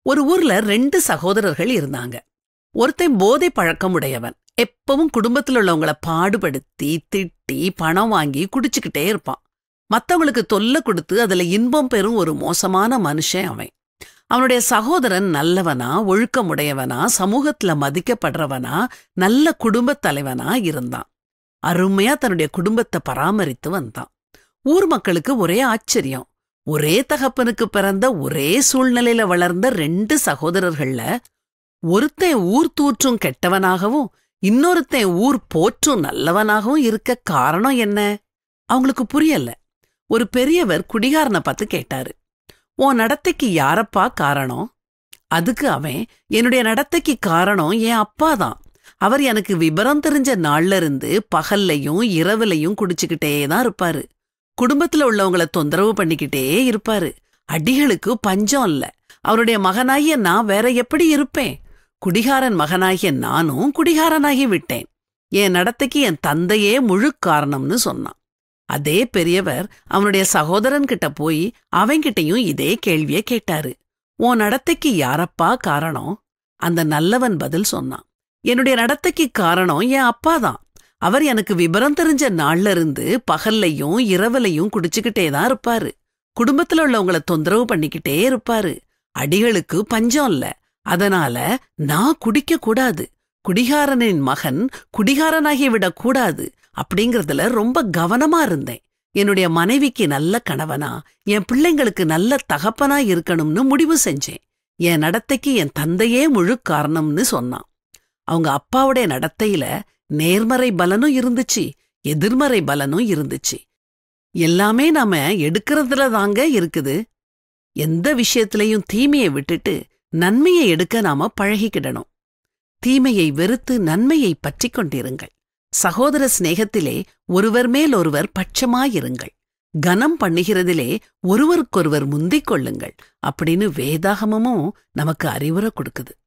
ஒரு ஊர்ல ரெண்டு சகோதரர்கள் இருந்தாங்க ஒருத்தன் போதை பழக்கம் உடையவன் எப்பவும் குடும்பத்துல உள்ளவங்கள பாடுபடுத்தி திட்டி பணம் வாங்கி குடிச்சுக்கிட்டே இருப்பான் மத்தவங்களுக்கு தொல்லை கொடுத்து அதுல இன்பம் பெறும் ஒரு மோசமான மனுஷன் அவன் அவனுடைய சகோதரன் நல்லவனா ஒழுக்கமுடையவனா சமூகத்துல மதிக்கப்படுறவனா நல்ல குடும்பத் தலைவனா இருந்தான் அருமையா தன்னுடைய குடும்பத்தை பராமரித்து வந்தான் ஊர் மக்களுக்கு ஒரே ஆச்சரியம் ஒரே தகப்பனுக்கு பிறந்த ஒரே சூழ்நிலையில வளர்ந்த ரெண்டு சகோதரர்கள்ல ஒருத்தன் ஊர் தூற்றும் கெட்டவனாகவும் இன்னொருத்தன் ஊர் போற்றும் நல்லவனாகவும் இருக்க காரணம் என்ன அவங்களுக்கு புரியல ஒரு பெரியவர் குடிகாரனை பார்த்து கேட்டாரு உன் நடத்தைக்கு யாரப்பா காரணம் அதுக்கு அவன் என்னுடைய நடத்தைக்கு காரணம் என் அப்பா தான் அவர் எனக்கு விபரம் தெரிஞ்ச நாள்ல இருந்து பகல்லையும் இரவுலையும் குடிச்சுக்கிட்டே தான் இருப்பாரு குடும்பத்துல உள்ளவங்கள தொந்தரவு பண்ணிக்கிட்டே இருப்பாரு அடிகளுக்கு பஞ்சம் இல்ல அவருடைய மகனாகிய நான் வேற எப்படி இருப்பேன் குடிகாரன் மகனாகிய நானும் குடிகாரனாகி விட்டேன் என் நடத்தைக்கு என் தந்தையே முழு காரணம்னு சொன்னான் அதே பெரியவர் அவனுடைய சகோதரன் கிட்ட போய் அவன்கிட்டயும் இதே கேள்வியை கேட்டாரு உன் நடத்தைக்கு யாரப்பா காரணம் அந்த நல்லவன் பதில் சொன்னான் என்னுடைய நடத்தைக்கு காரணம் என் அப்பா தான் அவர் எனக்கு விபரம் தெரிஞ்ச நாள்ல இருந்து பகல்லையும் இரவுலையும் குடிச்சுக்கிட்டே தான் இருப்பாரு குடும்பத்துல உள்ளவங்கள தொந்தரவு பண்ணிக்கிட்டே இருப்பாரு அடிகளுக்கு பஞ்சம் இல்ல அதனால நான் குடிக்க கூடாது குடிகாரனின் மகன் குடிகாரனாகி விடக் கூடாது அப்படிங்கறதுல ரொம்ப கவனமா இருந்தேன் என்னுடைய மனைவிக்கு நல்ல கணவனா என் பிள்ளைங்களுக்கு நல்ல தகப்பனா இருக்கணும்னு முடிவு செஞ்சேன் என் நடத்தைக்கு என் தந்தையே முழு காரணம்னு சொன்னான் அவங்க அப்பாவுடைய நடத்தையில நேர்மறை பலனும் இருந்துச்சு எதிர்மறை பலனும் இருந்துச்சு எல்லாமே நாம எடுக்கிறதுல தாங்க இருக்குது எந்த விஷயத்திலையும் தீமையை விட்டுட்டு நன்மையை எடுக்க நாம பழகிக்கிடணும் தீமையை வெறுத்து நன்மையை பற்றிக் கொண்டிருங்கள் சகோதர சிநேகத்திலே ஒருவர் மேல் ஒருவர் பட்சமாயிருங்கள் கனம் பண்ணுகிறதிலே ஒருவருக்கொருவர் முந்திக் கொள்ளுங்கள் அப்படின்னு வேதாகமமும் நமக்கு அறிவுரை கொடுக்குது